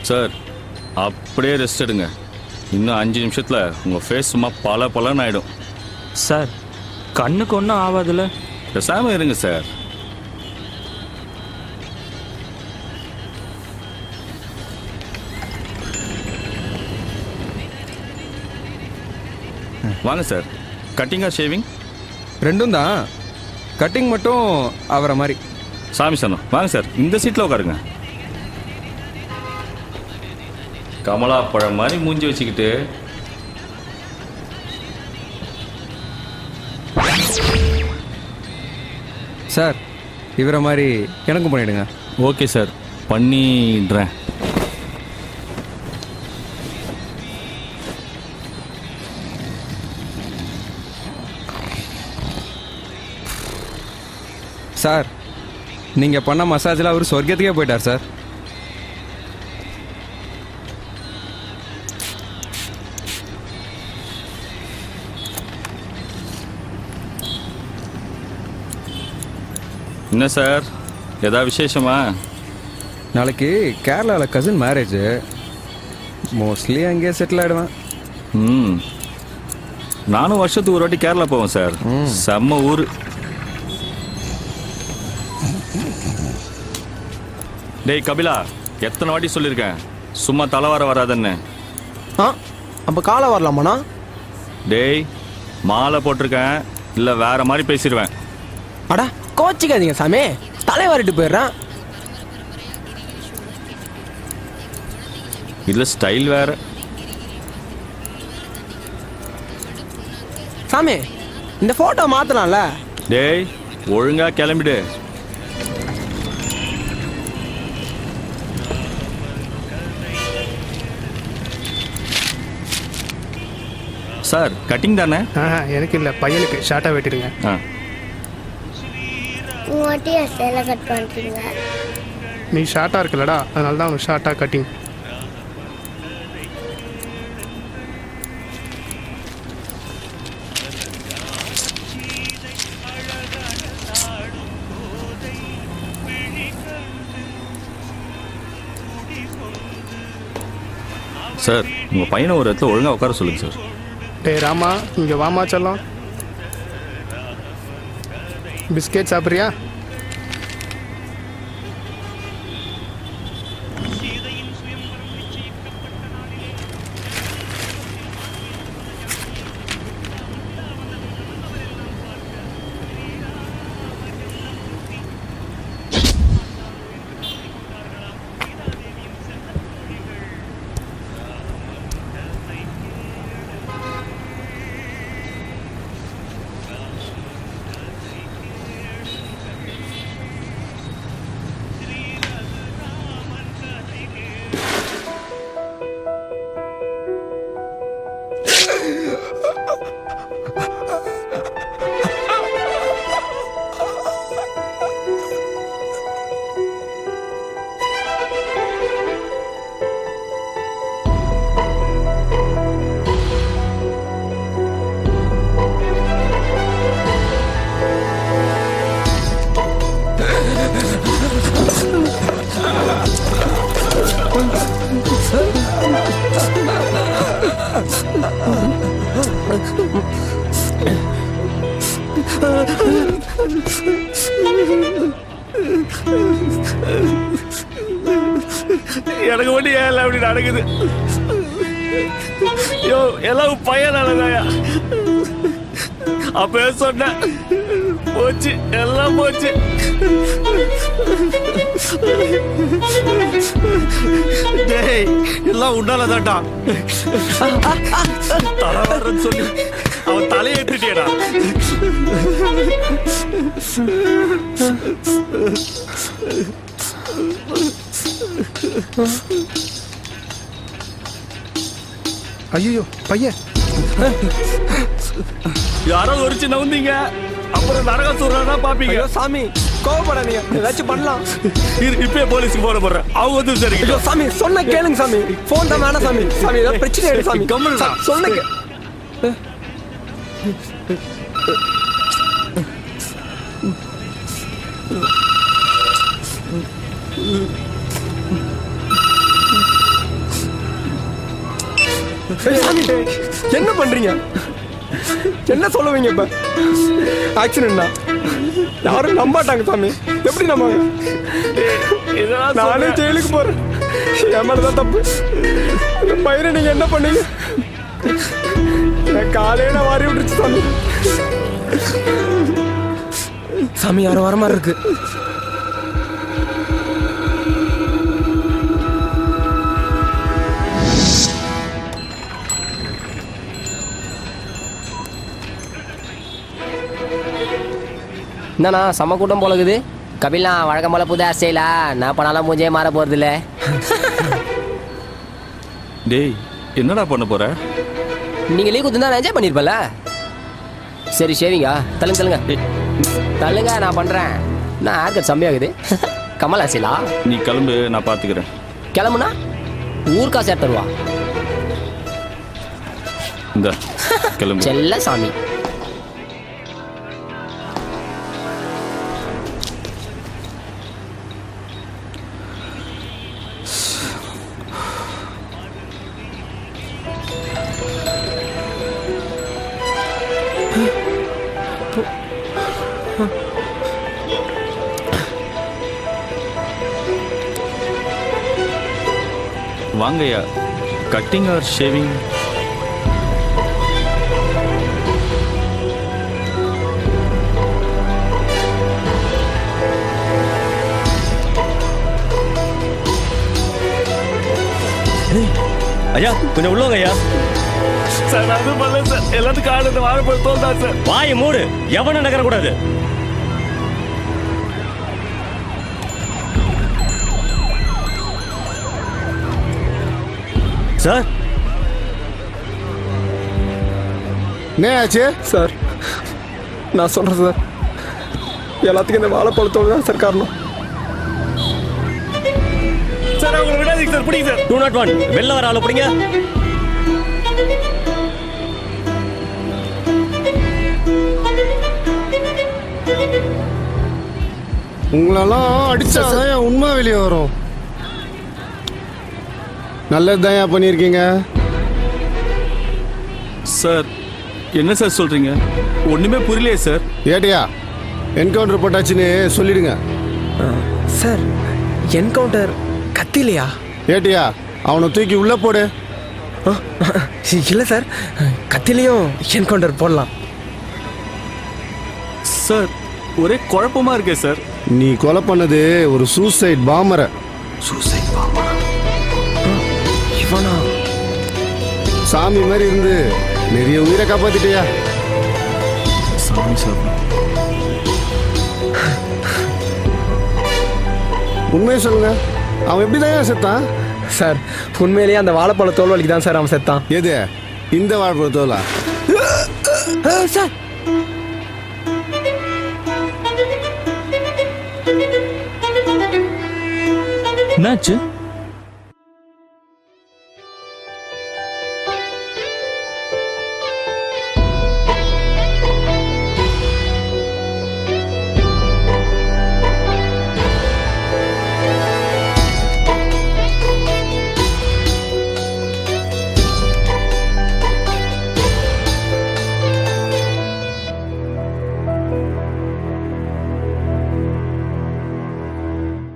Sir அப்படியே rest எடுங்க இன்னும் அஞ்சு நிமிஷத்தில் உங்கள் ஃபேஸ் சும்மா பல பலன்னு ஆகிடும் சார் கண்ணுக்கு ஒன்றும் ஆகாதுல்ல பேசாமல் இருங்க சார் வாங்க சார் கட்டிங்கா ஷேவிங் ரெண்டும் தான் கட்டிங் மட்டும் அவரை மாதிரி சாமி சனம் வாங்க சார் இந்த சீட்டில் உட்காருங்க கமலா பழம் மாதிரி மூஞ்சி வச்சுக்கிட்டு சார் இவரை மாதிரி எனக்கும் பண்ணிடுங்க ஓகே சார் பண்ணிடுறேன் சார் நீங்கள் பண்ண மசாஜில் அவர் சொர்க்கத்துக்கே போயிட்டார் சார் என்ன சார் ஏதாவது விசேஷமா நாளைக்கு கேரளாவில் கசின் மேரேஜ் மோஸ்ட்லி அங்கேயே செட்டில் ஆகிடுவேன் ம் நானும் வருஷத்துக்கு ஒரு வாட்டி கேரளா போவேன் சார் செம்ம ஊர் டேய் கபிலா எத்தனை வாட்டி சொல்லியிருக்கேன் சும்மா தலைவார வராதன்னு ஆ அப்போ காலை வரலாமாண்ணா டேய் மாலை போட்டிருக்கேன் இல்லை வேற மாதிரி பேசிடுவேன் அடா கோச்சிக்காதீங்க சாமி தலைவாரிட்டு போயிடுறேன் இல்லை ஸ்டைல் வேற சாமி இந்த ஃபோட்டோ மாற்றலாம்ல டேய் ஒழுங்கா கிளம்பிடு சார் கட்டிங் தானே ஆஹா எனக்கு இல்லை பையனுக்கு ஷார்ட்டாக வெட்டிடுங்க ஆ உங்கள்கிட்ட சேலை கட் பண்ணுறீங்க நீ ஷார்ட்டாக இருக்கலடா அதனால தான் உனக்கு ஷார்ட்டாக கட்டிங் சார் உங்கள் பையனை ஒரு இடத்துல ஒழுங்கா உட்கார சொல்லுங்க சார் டேய் ராமா இங்கே வாமா செல்லம் பிஸ்கெட் சாப்பிட்றியா எனக்கு மட்டும் ஏன் அப்படி நடக்குது யோ எல்லாம் பையன் நடந்தாயா அப்பவே சொன்னேன் போச்சு எல்லாம் போச்சு டேய் எல்லாம் உன்னால தான்டா தலை வர்றேன்னு சொல்லி அவன் தலையை எடுத்துட்டியடா ஐயோ பையன் யாரோ ஒரிச்சு நவுந்தீங்க அப்புறம் நரக சொல்றா பாப்பீங்க ஐயோ சாமி கோவப்படாதீங்க ஏதாச்சும் பண்ணலாம் இரு, இப்பயே போலீஸுக்கு போட போடுறேன் அவங்க வந்து ஐயோ சரிங்க சாமி சொன்ன கேளுங்க சாமி ஃபோன் தான் வேணாம் சாமி சாமி ஏதாவது பிரச்சனை ஆயிடும் சாமி கம்முனுடா. சா- சொன்ன கே- ஏய், சாமி என்ன பண்றீங்க என்ன சொல்லுவீங்க இப்ப ஆக்சிடென்ட்னா யாரும் நம்ப மாட்டாங்க சாமி எப்படி நம்பாங்க நானே ஜெயிலுக்கு போறேன் என் மேலதான் தப்பு இந்த பையனை நீங்க என்ன பண்ணீங்க என் காலையில வாரி விட்டுருச்சு சாமி சாமி யாரும் வர மாதிரி இருக்கு என்னண்ணா செம்ம கூட்டம் போலகுது கபிலா வழக்கம் போல புது ஆசையில நான் பண்ணாலும் மூஞ்சே மாற போறது இல்ல டேய் என்னடா பண்ண போற நீங்க லீவ் கொடுத்துருந்தா நான் என்ஜாய் பண்ணிருப்பல சரி ஷேவிங்க தள்ளுங்க தள்ளுங்க தள்ளுங்க நான் பண்றேன் நான் ஹேர் கட் செம்மையாகுது கமல் ஆசைலா நீ கிளம்பு நான் பாத்துக்கிறேன் கிளம்புனா ஊர்க்கா சேர் தருவா இந்த கிளம்பு செல்ல சாமி வாங்கய்யா கட்டிங் ஆர் ஷேவிங் ஐயா கொஞ்சம் உள்ளவங்க ஐயா சார் அது பண்ணல சார் எல்லாத்துக்கும் ஆனது வாழைப்பழம் தோல் தான் சார் வாயை மூடு எவனும் நகரக்கூடாது சார் என்ன ஆச்சு சார் நான் சொல்றேன் சார் எல்லாத்துக்கும் இந்த வாழைப்பழத்தோடு தான் சார் காரணம் சார் அவங்களை விடாதீங்க சார் பிடிங்க சார் டூ நாட் ஒன் வெளில வர ஆளு பிடிங்க உங்களெல்லாம் அடிச்சாதான் என் உண்மை வெளியே வரும் நல்லது தான் பண்ணியிருக்கீங்க சார் என்ன சார் சொல்றீங்க ஒண்ணுமே புரியலையே சார் ஏட்டியா என்கவுண்டர் போட்டாச்சுன்னு சொல்லிடுங்க சார் என்கவுண்டர் கத்திலையா ஏட்டியா அவனை தூக்கி உள்ள போடு இல்லை சார் கத்திலையும் என்கவுண்டர் போடலாம் சார் ஒரே குழப்பமா இருக்கே சார் நீ கொலை பண்ணது ஒரு சூசைட் பாமரை இவனா சாமி மாதிரி இருந்து நிறைய உயிரை காப்பாத்திட்டியா சாமி சார் உண்மையை சொல்லுங்க அவன் எப்படி தான் செத்தான் சார் உண்மையிலேயே அந்த வாழைப்பழ தோல் வலிக்கு தான் சார் அவன் செத்தான் எது இந்த வாழ்புறத்தோலா சார் என்னாச்சு